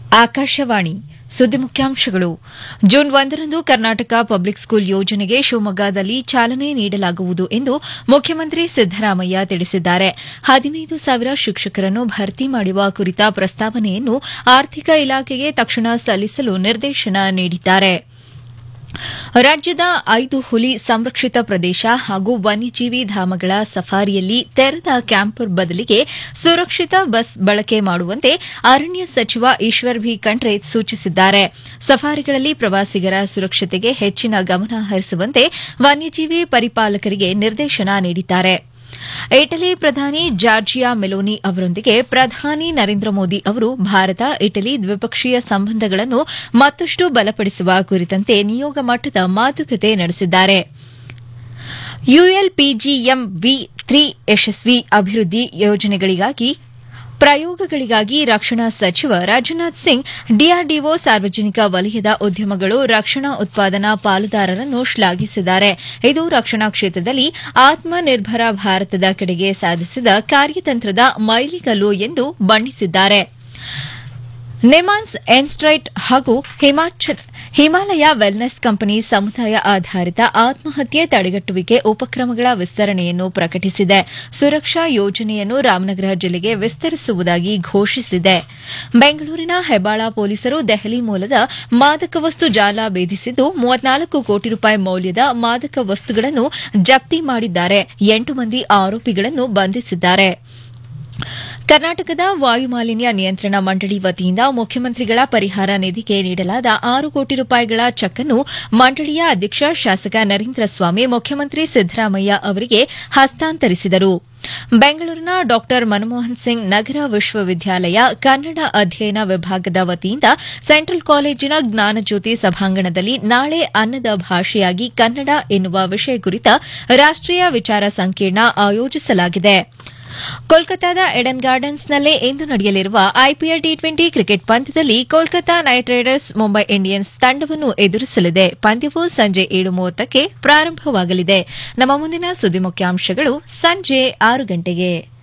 ಆಕಾಶವಾಣಿ ಸುದ್ದಿ ಮುಖ್ಯಾಂಶಗಳು ಜೂನ್ ಒಂದರಂದು ಕರ್ನಾಟಕ ಪಬ್ಲಿಕ್ ಸ್ಕೂಲ್ ಯೋಜನೆಗೆ ಶಿವಮೊಗ್ಗದಲ್ಲಿ ಚಾಲನೆ ನೀಡಲಾಗುವುದು ಎಂದು ಮುಖ್ಯಮಂತ್ರಿ ಸಿದ್ದರಾಮಯ್ಯ ತಿಳಿಸಿದ್ದಾರೆ ಹದಿನೈದು ಸಾವಿರ ಶಿಕ್ಷಕರನ್ನು ಭರ್ತಿ ಮಾಡುವ ಕುರಿತ ಪ್ರಸ್ತಾವನೆಯನ್ನು ಆರ್ಥಿಕ ಇಲಾಖೆಗೆ ತಕ್ಷಣ ಸಲ್ಲಿಸಲು ನಿರ್ದೇಶನ ನೀಡಿದ್ದಾರೆ ರಾಜ್ಯದ ಐದು ಹುಲಿ ಸಂರಕ್ಷಿತ ಪ್ರದೇಶ ಹಾಗೂ ವನ್ಯಜೀವಿ ಧಾಮಗಳ ಸಫಾರಿಯಲ್ಲಿ ತೆರೆದ ಕ್ಯಾಂಪರ್ ಬದಲಿಗೆ ಸುರಕ್ಷಿತ ಬಸ್ ಬಳಕೆ ಮಾಡುವಂತೆ ಅರಣ್ಯ ಸಚಿವ ಈಶ್ವರ್ ಭಿ ಖಂಡ್ರೆ ಸೂಚಿಸಿದ್ದಾರೆ ಸಫಾರಿಗಳಲ್ಲಿ ಪ್ರವಾಸಿಗರ ಸುರಕ್ಷತೆಗೆ ಹೆಚ್ಚಿನ ಗಮನ ಹರಿಸುವಂತೆ ವನ್ಯಜೀವಿ ಪರಿಪಾಲಕರಿಗೆ ನಿರ್ದೇಶನ ನೀಡಿದ್ದಾರೆ ಇಟಲಿ ಪ್ರಧಾನಿ ಜಾರ್ಜಿಯಾ ಮೆಲೋನಿ ಅವರೊಂದಿಗೆ ಪ್ರಧಾನಿ ನರೇಂದ್ರ ಮೋದಿ ಅವರು ಭಾರತ ಇಟಲಿ ದ್ವಿಪಕ್ಷೀಯ ಸಂಬಂಧಗಳನ್ನು ಮತ್ತಷ್ಟು ಬಲಪಡಿಸುವ ಕುರಿತಂತೆ ನಿಯೋಗ ಮಟ್ಟದ ಮಾತುಕತೆ ನಡೆಸಿದ್ದಾರೆ ಯುಎಲ್ಪಿಜಿಎಂ ವಿ ತ್ರೀ ಯಶಸ್ವಿ ಅಭಿವೃದ್ಧಿ ಯೋಜನೆಗಳಿಗಾಗಿ ಪ್ರಯೋಗಗಳಿಗಾಗಿ ರಕ್ಷಣಾ ಸಚಿವ ರಾಜನಾಥ್ ಸಿಂಗ್ ಡಿಆರ್ಡಿಒ ಸಾರ್ವಜನಿಕ ವಲಯದ ಉದ್ಯಮಗಳು ರಕ್ಷಣಾ ಉತ್ಪಾದನಾ ಪಾಲುದಾರರನ್ನು ಶ್ಲಾಘಿಸಿದ್ದಾರೆ ಇದು ರಕ್ಷಣಾ ಕ್ಷೇತ್ರದಲ್ಲಿ ಆತ್ಮನಿರ್ಭರ ಭಾರತದ ಕಡೆಗೆ ಸಾಧಿಸಿದ ಕಾರ್ಯತಂತ್ರದ ಮೈಲಿಗಲ್ಲು ಎಂದು ಬಣ್ಣಿಸಿದ್ದಾರೆ ನೆಮಾನ್ಸ್ ಎನ್ಸ್ಟ್ರೈಟ್ ಹಾಗೂ ಹಿಮಾಲಯ ವೆಲ್ನೆಸ್ ಕಂಪನಿ ಸಮುದಾಯ ಆಧಾರಿತ ಆತ್ಮಹತ್ಯೆ ತಡೆಗಟ್ಟುವಿಕೆ ಉಪಕ್ರಮಗಳ ವಿಸ್ತರಣೆಯನ್ನು ಪ್ರಕಟಿಸಿದೆ ಸುರಕ್ಷಾ ಯೋಜನೆಯನ್ನು ರಾಮನಗರ ಜಿಲ್ಲೆಗೆ ವಿಸ್ತರಿಸುವುದಾಗಿ ಘೋಷಿಸಿದೆ ಬೆಂಗಳೂರಿನ ಹೆಬ್ಬಾಳ ಪೊಲೀಸರು ದೆಹಲಿ ಮೂಲದ ಮಾದಕ ವಸ್ತು ಜಾಲ ಭೇದಿಸಿದ್ದು ಮೂವತ್ನಾಲ್ಕು ಕೋಟಿ ರೂಪಾಯಿ ಮೌಲ್ಯದ ಮಾದಕ ವಸ್ತುಗಳನ್ನು ಜಪ್ತಿ ಮಾಡಿದ್ದಾರೆ ಎಂಟು ಮಂದಿ ಆರೋಪಿಗಳನ್ನು ಬಂಧಿಸಿದ್ದಾರೆ ಕರ್ನಾಟಕದ ವಾಯುಮಾಲಿನ್ಯ ನಿಯಂತ್ರಣ ಮಂಡಳಿ ವತಿಯಿಂದ ಮುಖ್ಯಮಂತ್ರಿಗಳ ಪರಿಹಾರ ನಿಧಿಗೆ ನೀಡಲಾದ ಆರು ಕೋಟಿ ರೂಪಾಯಿಗಳ ಚೆಕ್ ಅನ್ನು ಮಂಡಳಿಯ ಅಧ್ಯಕ್ಷ ಶಾಸಕ ನರೇಂದ್ರ ಸ್ವಾಮಿ ಮುಖ್ಯಮಂತ್ರಿ ಸಿದ್ದರಾಮಯ್ಯ ಅವರಿಗೆ ಹಸ್ತಾಂತರಿಸಿದರು ಬೆಂಗಳೂರಿನ ಡಾ ಮನಮೋಹನ್ ಸಿಂಗ್ ನಗರ ವಿಶ್ವವಿದ್ಯಾಲಯ ಕನ್ನಡ ಅಧ್ಯಯನ ವಿಭಾಗದ ವತಿಯಿಂದ ಸೆಂಟ್ರಲ್ ಕಾಲೇಜಿನ ಜ್ಞಾನಜ್ಯೋತಿ ಸಭಾಂಗಣದಲ್ಲಿ ನಾಳೆ ಅನ್ನದ ಭಾಷೆಯಾಗಿ ಕನ್ನಡ ಎನ್ನುವ ವಿಷಯ ಕುರಿತ ರಾಷ್ಟೀಯ ವಿಚಾರ ಸಂಕಿರಣ ಆಯೋಜಿಸಲಾಗಿದೆ ಕೋಲ್ಕತಾದ ಎಡನ್ ಗಾರ್ಡನ್ಸ್ನಲ್ಲೇ ಇಂದು ನಡೆಯಲಿರುವ ಐಪಿಎಲ್ ಟಿ ಟ್ವೆಂಟಿ ಕ್ರಿಕೆಟ್ ಪಂದ್ಯದಲ್ಲಿ Kolkata knight riders Mumbai Indians ತಂಡವನ್ನು ಎದುರಿಸಲಿದೆ ಪಂದ್ಯವು ಸಂಜೆ ಏಳು ಮೂವತ್ತಕ್ಕೆ ಪ್ರಾರಂಭವಾಗಲಿದೆ ನಮ್ಮ ಮುಂದಿನ ಸುದ್ದಿ ಮುಖ್ಯಾಂಶಗಳು ಸಂಜೆ ಆರು ಗಂಟೆಗೆ